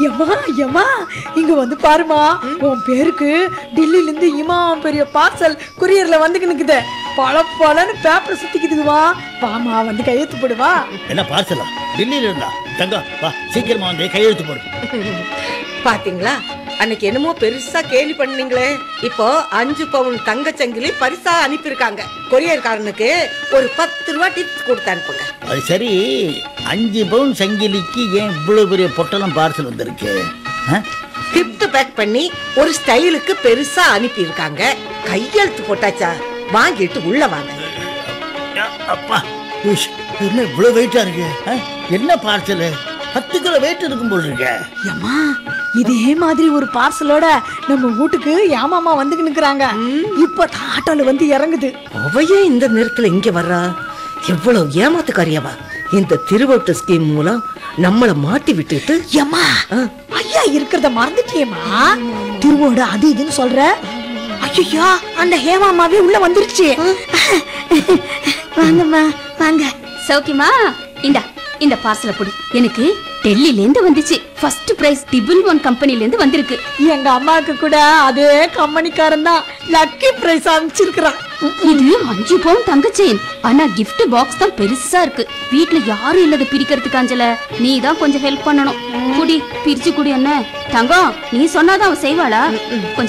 எம்மா எம்மா இங்க வந்து பாருமா உன் பேருக்கு டெல்லில இருந்து இமாம் பெரிய பார்சல் குரியர்ல வந்துக்கு நிக்குது பல பலன்னு பேப்பர் சுத்திக்குதுவா வாமா வந்து கையெழுத்து போடுவா என்ன பார்சலா டெல்லியில இருந்தா தங்கம் வா சீக்கிரமா வந்து கையெழுத்து போடு பாத்தீங்களா அன்னைக்கு என்னமோ பெருசா கேலி பண்ணீங்களே இப்போ அஞ்சு பவுன் தங்க சங்கிலி பரிசா அனுப்பியிருக்காங்க கொரியர்காரனுக்கு ஒரு பத்து ரூபா டிப்ஸ் கொடுத்து அனுப்புங்க அது சரி அஞ்சு பவுன் சங்கிலிக்கு ஏன் இவ்வளவு பெரிய பொட்டலம் பார்சல் வந்திருக்கு ஆ? கிஃப்ட் பேக் பண்ணி ஒரு ஸ்டைலுக்கு பெருசா அனுப்பியிருக்காங்க கையெழுத்து போட்டாச்சா வாங்கிட்டு உள்ள வாங்க யா, அப்பா உஷ், என்ன இவ்வளவு வெயிட்டா இருக்கு ஆ? என்ன பார்சல் பத்து கிலோ வெயிட் இருக்கும் போல் இருக்க எம்மா இதே மாதிரி ஒரு பார்சலோட நம்ம வீட்டுக்கு ஏமாமா வந்துக்கு நிக்கிறாங்க இப்ப ஆட்டோல வந்து இறங்குது அவையே இந்த நேரத்துல இங்க வர்றா எவ்வளவு ஏமாத்துக்காரியவா இந்த திருவோட்டு ஸ்கீம் மூலம் நம்மள மாட்டி விட்டுட்டு எம்மா ஆ. ஐயா இருக்கிறத மறந்துட்டியேம்மா திருவோடு அது இதுன்னு சொல்ற ஐயோ அந்த ஹேமாமாவே உள்ள வந்துருச்சு வாங்கம்மா வாங்க சௌக்கியமா இந்தா இந்த பார்சலை புடி எனக்கு டெல்லில இருந்து வந்துச்சு ஃபர்ஸ்ட் பிரைஸ் டிபிள் ஒன் கம்பெனில இருந்து வந்திருக்கு எங்க அம்மாக்கு கூட அதே கம்பெனிக்காரன் தான் லக்கி பிரைஸ் அனுப்பிச்சிருக்கிறான் இது அஞ்சு பவுன் தங்க செயின் ஆனா gift பாக்ஸ் தான் பெருசா இருக்கு வீட்ல யாரும் இல்லத பிரிக்கிறதுக்கு அஞ்சல நீ தான் கொஞ்சம் ஹெல்ப் பண்ணணும் குடி பிரிச்சு குடி என்ன தங்கம் நீ சொன்னாதான் அவ செய்வாளா கொஞ்சம்